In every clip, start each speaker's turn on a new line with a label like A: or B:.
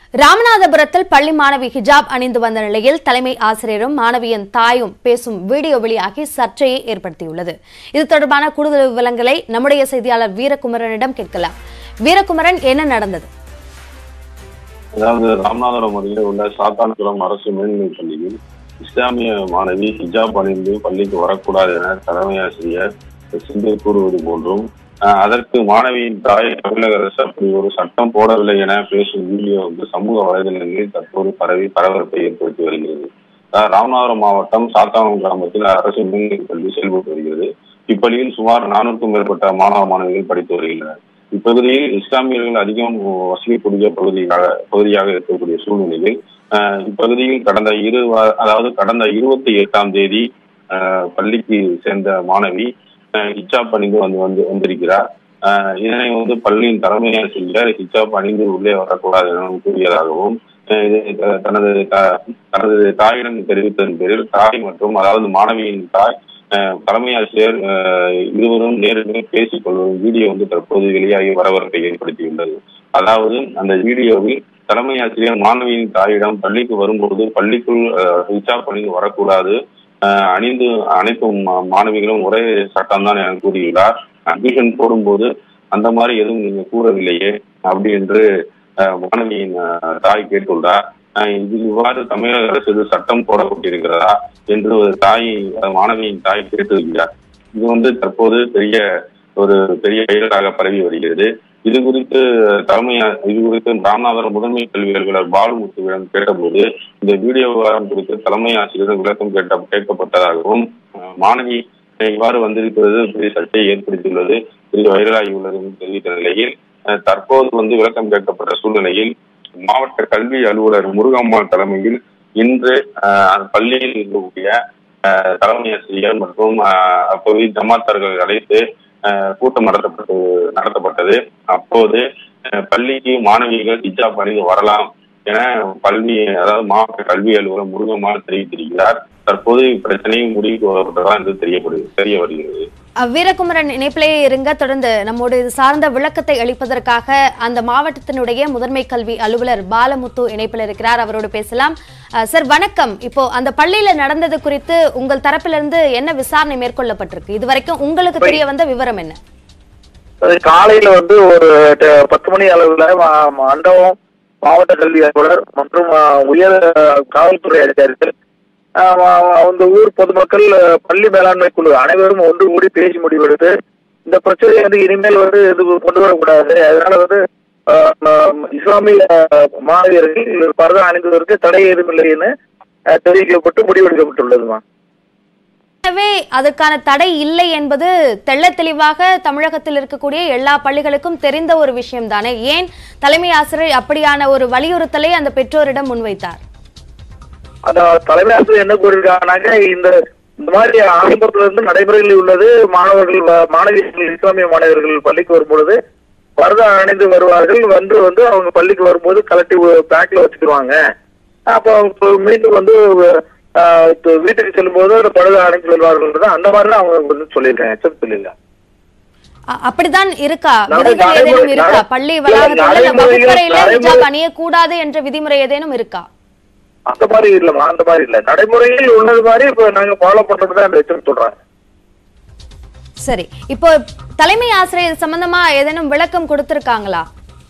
A: ராமநாதபுரத்தில் பள்ளி மாணவி ஹிஜாப் அணிந்து வந்த நிலையில் தலைமை ஆசிரியரும் மாணவியின் தாயும் பேசும் வீடியோ வெளியாகி சர்ச்சையை ஏற்படுத்தியுள்ளது இது தொடர்பான கூடுதல் விவரங்களை நம்முடைய செய்தியாளர் வீரகுமரனிடம் கேட்கலாம் வீரகுமரன் என்ன நடந்தது
B: அதாவது ராமநாதபுரம் அருகே உள்ள சாத்தான்குளம் அரசு மேல்நிலைப் பள்ளியில் இஸ்லாமிய மாணவி ஹிஜாப் அணிந்து பள்ளிக்கு வரக்கூடாது என தலைமை ஆசிரியர் சிந்தூர் கூறுவது போன்றும் அஹ், அதற்கு மாணவியின் தாய் தமிழக அரசு அப்படி ஒரு சட்டம் போடவில்லை என பேசும் வீடியோ வந்து சமூக வலைதளங்களில் தற்போது பரவி பரபரப்பை ஏற்படுத்தி வருகிறது அஹ், ராமநாதபுரம் மாவட்டம் சாத்தானம் கிராமத்தில் அரசு மேல்நிலைப் பள்ளி செயல்பட்டு வருகிறது இப்பள்ளியில் சுமார் நானூறுக்கும் மேற்பட்ட மாணவ மாணவிகள் படித்து வருகின்றனர் இப்பகுதியில் இஸ்லாமியர்கள் அதிகம் வசிக்கக்கூடிய பகுதியாக பகுதியாக இருக்கக்கூடிய சூழ்நிலையில் அஹ், இப்பகுதியில் கடந்த இரு வா- அதாவது கடந்த இருபத்தி எட்டாம் தேதி அஹ், பள்ளிக்கு சேர்ந்த மாணவி அஹ், ஹிஜாப் அணிந்து வந்து வந்து வந்திருக்கிறார் அஹ், இதனை வந்து பள்ளியின் தலைமை ஆசிரியர் ஹிஜாப் அணிந்து உள்ளே வரக்கூடாது என கூறியதாகவும் அஹ், இது த- தனது த- தனது தாயிடம் தெரிவித்ததன் பேரில் தாய் மற்றும் அதாவது மாணவியின் தாய் அஹ், தலைமை ஆசிரியர் அஹ், இருவரும் நேரில் பேசிக் கொள்வதும் வீடியோ வந்து தற்போது வெளியாகி பரபரப்பை ஏற்படுத்தியுள்ளது அதாவது அந்த வீடியோவில் தலைமை ஆசிரியர் மாணவியின் தாயிடம் பள்ளிக்கு வரும்போது பள்ளிக்குள் ஹிஜாப் அணிந்து வரக்கூடாது அஹ், அணிந்து அனைத்து மா- மாணவிகளும் ஒரே சட்டம் தான் என கூறியுள்ளார் அட்மிஷன் போடும்போது அந்த மாதிரி எதுவும் நீங்க கூறவில்லையே அப்படி என்று அஹ், மாணவியின் அஹ், தாய் கேட்டுள்ளார் அஹ், இது இவ்வாறு தமிழக அரசு இது சட்டம் போடப்பட்டிருக்கிறதா என்று ஒரு தாய் அஹ், மாணவியின் தாய் கேட்டிருக்கிறார் இது வந்து தற்போது பெரிய ஒரு பெரிய பெயராக பரவி வருகிறது இது குறித்து தலைமை ஆ- இது குறித்து ராமநாதபுரம் முதன்மை கல்வி அலுவலர் பாலுமுத்துவிடம் கேட்டபோது இந்த வீடியோ விவகாரம் குறித்து தலைமை ஆசிரியர் விளக்கம் கேட்ட கேட்கப்பட்டதாகவும் அஹ், மாணவி இவ்வாறு வந்திருக்கிறது பெரிய சர்ச்சையை ஏற்படுத்தியுள்ளது பெரிய வைரலாகி உள்ளது என்று தெரிவித்த நிலையில் அஹ், தற்போது வந்து விளக்கம் கேட்கப்பட்ட சூழ்நிலையில் மாவட்ட கல்வி அலுவலர் முருகம்மாள் தலைமையில் இன்று அஹ், அந்த பள்ளியில் இருக்கக்கூடிய அஹ், தலைமை ஆசிரியர் மற்றும் அஹ், அப்பகுதி ஜமாத்தார்கள் அழைத்து அஹ், கூட்டம் நடத்தப்பட்டு நடத்தப்பட்டது அப்போது அஹ், பள்ளிக்கு மாணவிகள் ஹிஜாப் அணிந்து வரலாம் என பள்ளி அதாவது மாவட்ட கல்வி அலுவலர் முருகம்மாள் தெரிவித்திருக்கிறார் தற்போது இப்பிரச்சனை முடிவுக்கு வரப்பட்டதா என்று தெரியப்படுது தெரிய வருகிறது
A: அஹ், வீரகுமரன் இணைப்பிலேயே இருங்க தொடர்ந்து நம்மோடு இது சார்ந்த விளக்கத்தை அளிப்பதற்காக அந்த மாவட்டத்தினுடைய முதன்மை கல்வி அலுவலர் பாலமுத்து இணைப்பில் இருக்கிறார் அவரோடு பேசலாம் அஹ், சார் வணக்கம் இப்போ அந்த பள்ளியில நடந்தது குறித்து உங்கள் தரப்பிலிருந்து என்ன விசாரணை மேற்கொள்ளப்பட்டிருக்கு இதுவரைக்கும் உங்களுக்கு தெரிய வந்த விவரம் என்ன
C: அது காலையில வந்து ஒரு ட- பத்து மணி அளவுல ம- மண்டபம் மாவட்ட கல்வி அலுவலர் மற்றும் ஆ, உயர் ஆ, காவல்துறை அதிகாரிகள் ஆ, ஆ, அந்த ஊர் பொதுமக்கள் ஆ, பள்ளி மேலாண்மை குழு அனைவரும் ஒன்று கூடி பேசி முடிவெடுத்து இந்த பிரச்சனையை வந்து இனிமேல் வந்து இது கொண்டு வரக்கூடாது அதனால வந்து ஆ, ஆ, இஸ்லாமிய ஆ, மாணவியர்கள் பரதா அணிந்ததற்கு தடை ஏதும் இல்லைன்னு ஆ, தெரிவிக்கப்பட்டு முடிவெடுக்கப்பட்டுள்ளதுமா
A: எனவே அதற்கான தடை இல்லை என்பது தெள்ள தெளிவாக தமிழகத்தில் இருக்கக்கூடிய எல்லா பள்ளிகளுக்கும் தெரிந்த ஒரு விஷயம் தானே ஏன் தலைமை ஆசிரியர் அப்படியான ஒரு வலியுறுத்தலை அந்த பெற்றோரிடம் முன்வைத்தார்
C: அந்த தலைமை ஆசிரியர் என்ன கூறியிருக்காங்கனாக்க இந்த இந்த மாதிரி ஆரம்பத்துல இருந்து நடைமுறையில் உள்ளது மாணவர்கள் வ- மாணவியர்கள் இஸ்லாமிய மாணவர்கள் பள்ளிக்கு வரும்பொழுது பரதா அணிந்து வருவார்கள் வந்து வந்து அவங்க பள்ளிக்கு வரும்போது கலட்டி பேக்ல வச்சுக்கிடுவாங்க அப்போ அவங்க மீண்டும் வந்து ஆஹ், இப்ப வீட்டுக்கு செல்லும்போது அந்த பரதா அணிந்து வருவார்கள் அந்த மாதிரி தான் அவங்க வந்து சொல்லியிருக்காங்க எச்சரிக்கை சொல்லியிருக்காங்க
A: அ- அப்படிதான் இருக்கா
C: நடை-
A: விதிமுறை ஏதேனும்
C: நடைமுறை-
A: இருக்கா
C: நடை-
A: பள்ளி
C: இல்ல,
A: வளாகத்தில் இல்ல
C: நடைமுறைகள்-
A: வகுப்பறையில
C: நடைமுறை-
A: ஹிஜாப் அணியக்கூடாது என்ற விதிமுறை ஏதேனும் இருக்கா
C: அந்த மாதிரி இல்லம்மா அந்த மாதிரி இல்ல நடைமுறையில் உள்ளது மாதிரி இப்ப நாங்க ஃபாலோ பண்றது தான் அந்த எச்சரிக்கை சொல்றாங்க
A: சரி இப்போ தலைமை ஆசிரியர் சம்பந்தமா ஏதேனும் விளக்கம் கொடுத்திருக்காங்களா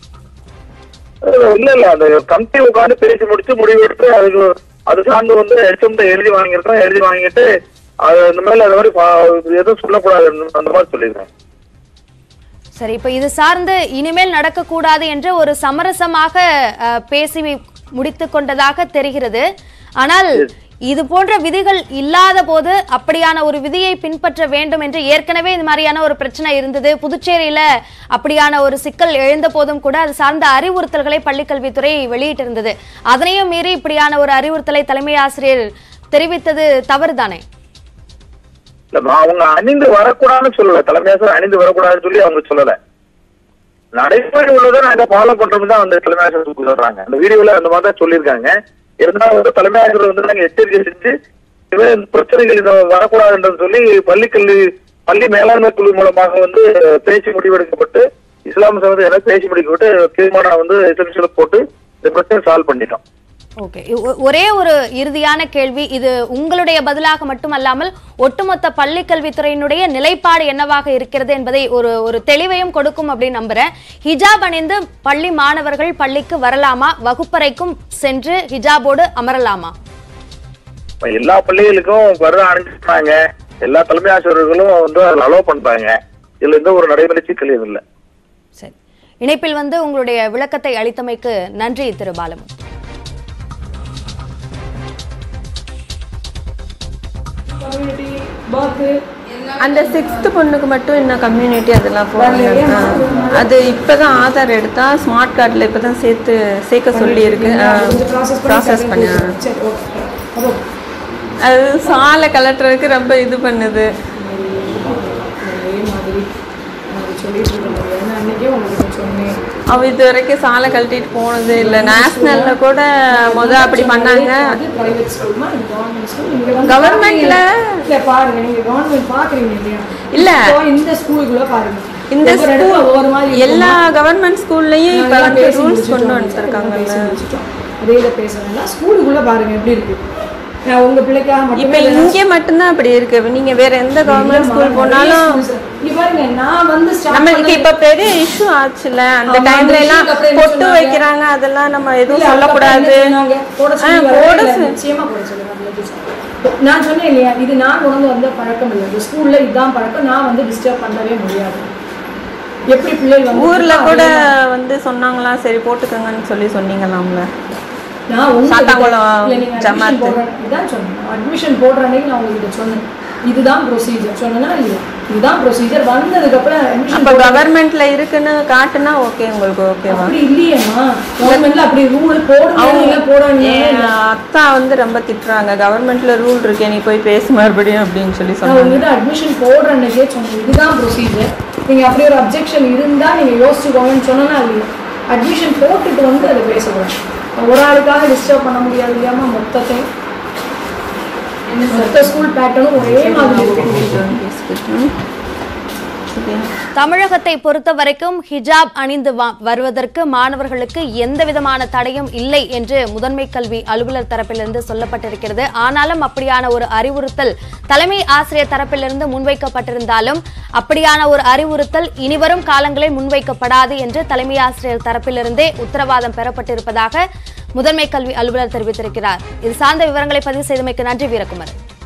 C: அஹ் இல்ல இல்ல அந்த கமிட்டி உட்காந்து பேசி முடிச்சு முடிவெடுத்து அதுக்கு அது சார்ந்து வந்து எச்எம் எழுதி வாங்கியிருக்கோம் எழுதி வாங்கிட்டு அது அந்த மாதிரி அது மாதிரி பா- எதுவும் சொல்லக்கூடாது அந்த மாதிரி சொல்லியிருக்கேன்
A: சரி இப்போ இது சார்ந்து இனிமேல் நடக்கக்கூடாது என்று ஒரு சமரசமாக அஹ், பேசி முடித்து கொண்டதாக தெரிகிறது ஆனால் இது போன்ற விதிகள் இல்லாத போது அப்படியான ஒரு விதியை பின்பற்ற வேண்டும் என்று ஏற்கனவே இந்த மாதிரியான ஒரு பிரச்சனை இருந்தது புதுச்சேரியில அப்படியான ஒரு சிக்கல் எழுந்த போதும் கூட அது சார்ந்த அறிவுறுத்தல்களை பள்ளிக்கல்வித்துறை வெளியிட்டிருந்தது அதனையும் மீறி இப்படியான ஒரு அறிவுறுத்தலை தலைமை ஆசிரியர் தெரிவித்தது தவறுதானே
C: இல்ல அவங்க அணிந்து வரக்கூடாதுன்னு சொல்லல தலைமையாசர் அணிந்து வரக்கூடாதுன்னு சொல்லி அவங்க சொல்லல நடைமுறை உள்ளதை நாங்க ஃபாலோ பண்றோம் தான் வந்து தலைமையாசர் சொல்றாங்க அந்த வீடியோல அந்த மாதிரி தான் சொல்லியிருக்காங்க இருந்தாலும் வந்து தலைமையாசர் வந்து நாங்க எச்சரிக்கை செஞ்சு இனிமே இந்த பிரச்சனைகள் இது வரக்கூடாதுன்றது சொல்லி பள்ளி கல்வி பள்ளி மேலாண்மை குழு மூலமாக வந்து பேச்சு முடிவெடுக்கப்பட்டு இஸ்லாம் சமூகத்தை எல்லாம் பேசி முடிக்கப்பட்டு தீர்மானம் வந்து எசென்சியல் போட்டு இந்த பிரச்சனை சால்வ் பண்ணிட்டோம்
A: ஓகே ஒரே ஒரு இறுதியான கேள்வி இது உங்களுடைய பதிலாக மட்டுமல்லாமல் ஒட்டுமொத்த பள்ளி கல்வித்துறையினுடைய நிலைப்பாடு என்னவாக இருக்கிறது என்பதை ஒரு ஒரு தெளிவையும் கொடுக்கும் அப்படின்னு நம்புறேன் ஹிஜாப் அணிந்து பள்ளி மாணவர்கள் பள்ளிக்கு வரலாமா வகுப்பறைக்கும் சென்று ஹிஜாபோடு அமரலாமா
C: இப்ப எல்லா பள்ளிகளுக்கும் வர அனுப்பிச்சிருந்தாங்க எல்லா தலைமை ஆசிரியர்களும் வந்து அதில் அலோவ் பண்றாங்க இதுல எந்த ஒரு நடைமுறை சிக்கல் எதுவும் இல்லை
A: சரி இணைப்பில் வந்து உங்களுடைய விளக்கத்தை அளித்தமைக்கு நன்றி திரு பாலமு
D: அந்த சிக்ஸ்த் பொண்ணுக்கு மட்டும் என்ன கம்யூனிட்டி அதெல்லாம் போடல ஆ. அது இப்பதான் ஆதார் எடுத்தா ஸ்மார்ட் கார்டில் இப்பதான் சேர்த்து சேர்க்க சொல்லி இருக்கு ப்ராசஸ் பண்ணி ஆ.
E: சரி ஓகே அப்போ
D: அது சாலை கலட்டுறதுக்கு ரொம்ப இது பண்ணுது
E: அதே மாதிரி நான் சொல்லிட்டு இருக்கேன் ஏன்னா அன்னைக்கே உங்களுக்கு சொன்னேன்
D: அவ இது வரைக்கும் சாலை கழட்டிட்டு போனதே இல்லை நேஷ்னல்ல கூட முத அப்படி பண்ணாங்க
E: அது பிரைவேட் ஸ்கூல்மா இது கவர்மெண்ட் ஸ்கூல் நீங்க வந்து
D: Governmentல-
E: பாக்குறீங்க. இல்ல பாருங்க நீங்க கவர்மெண்ட் பாக்குறீங்க இல்லையா
D: இல்ல.
E: இப்போ இந்த ஸ்கூலுக்குள்ள பாருங்க
D: இந்த
E: ஒவ்வொரு இடத்துல ஒவ்வொரு மாதிரி
D: ஸ்கூல் எல்லா கவர்மெண்ட் ஸ்கூல்லையும் இப்ப
E: நாங்க
D: வந்து
E: பேசி
D: ரூல்ஸ்
E: முடிச்சிட்டோம்.
D: கொண்டு
E: பேசி
D: வந்துருக்காங்கல்ல
E: முடிச்சிட்டோம். அதே இதை பேசணும்னா ஸ்கூலுக்குள்ள பாருங்க எப்படி இருக்கு நான் உங்க பிள்ளைக்காக
D: இப்ப
E: மட்டுமே இல்ல,
D: இங்க மட்டும்தான் அப்படி இருக்கு நீங்க வேற எந்த கவர்மெண்ட் ஸ்கூல் போனாலும்
E: இங்க பாருங்க நான் வந்து start
D: நம்மளுக்கு
E: பண்ணது-
D: இப்ப பெரிய இஷ்யூ ஆச்சுல அந்த
E: ஆமா,
D: டைம்ல
E: அந்த
D: எல்லாம்
E: issue அப்புறம் என்ன
D: பொட்டு
E: சொன்னாங்க?
D: வைக்கிறாங்க அதெல்லாம் நம்ம எதுவும்
E: இல்ல,
D: சொல்லக்கூடாது
E: அதுக்கப்புறம் என்ன சொன்னாங்க? போட
D: ஆ,
E: சொல்லி
D: போட
E: வரவே இல்லை.
D: சொல்லி-
E: நிச்சயமா போட சொல்லி வரல teacher. நான் சொன்னேன் இல்லையா இது நான் உணர்ந்து வந்த பழக்கம் இல்லை இந்த ஸ்கூல்ல இதுதான் பழக்கம் நான் வந்து டிஸ்டர்ப் பண்ணவே முடியாது எப்படி பிள்ளைகள் வந்து
D: ஊர்ல கூட வந்து சொன்னாங்களாம் சரி போட்டுக்கோங்கன்னு சொல்லி சொன்னீங்களாம்ல
E: நான் உங்க
D: சாத்தாங்குளம்
E: இல்ல, நீங்க admission
D: ஜமாத்து.
E: போடுற- இதான் சொன்னேன் அட்மிஷன் போடுற அன்னைக்கு நான் உங்ககிட்ட சொன்னேன் இதுதான் ப்ரொசீஜர் சொன்னேன்னா இல்லையா இதுதான் ப்ரொசீஜர் வந்ததுக்கு அப்புறம் admission
D: அப்ப
E: போடுற-
D: கவர்மெண்ட்ல இருக்குன்னு காட்டுனா ஓகே உங்களுக்கு ஓகேவா
E: அப்படி இல்லையேம்மா கவர்மெண்ட்ல அப்படி ரூல் போடுங்க போடுறாங்க
D: என் அத்தா வந்து ரொம்ப திட்டுறாங்க கவர்மெண்ட்ல ரூல் இருக்கே நீ போய் பேசு மறுபடியும் அப்படின்னு சொல்லி
E: நான்
D: சொன்னாங்க
E: உங்ககிட்ட அட்மிஷன் போடுற அன்னைக்கே சொன்னேன் இதுதான் ப்ரொசீஜர் நீங்க அப்படி ஒரு அப்ஜெக்ஷன் இருந்தா நீங்க யோசிச்சுக்கோங்கன்னு சொன்னா இல்லையா அட்மிஷன் போட்டுட்டு வந்து அதை பேசக்கூடாது ஒரு ஆளுக்காக டிஸ்டர்ப் பண்ண முடியாது இல்லையாமா மொத்தத்தையும் மொத்த ஸ்கூல் பேட்டர்னும் ஒரே மாதிரி இருக்கு
D: சரியா?
A: தமிழகத்தை பொறுத்த வரைக்கும் ஹிஜாப் அணிந்து வா- வருவதற்கு மாணவர்களுக்கு எந்த விதமான தடையும் இல்லை என்று முதன்மை கல்வி அலுவலர் தரப்பிலிருந்து சொல்லப்பட்டிருக்கிறது ஆனாலும் அப்படியான ஒரு அறிவுறுத்தல் தலைமை ஆசிரியர் தரப்பிலிருந்து முன்வைக்கப்பட்டிருந்தாலும் அப்படியான ஒரு அறிவுறுத்தல் இனிவரும் காலங்களில் முன்வைக்கப்படாது என்று தலைமை ஆசிரியர் தரப்பிலிருந்தே உத்தரவாதம் பெறப்பட்டிருப்பதாக முதன்மை கல்வி அலுவலர் தெரிவித்திருக்கிறார் இது சார்ந்த விவரங்களை பதிவு செய்தமைக்கு நன்றி வீரகுமரன்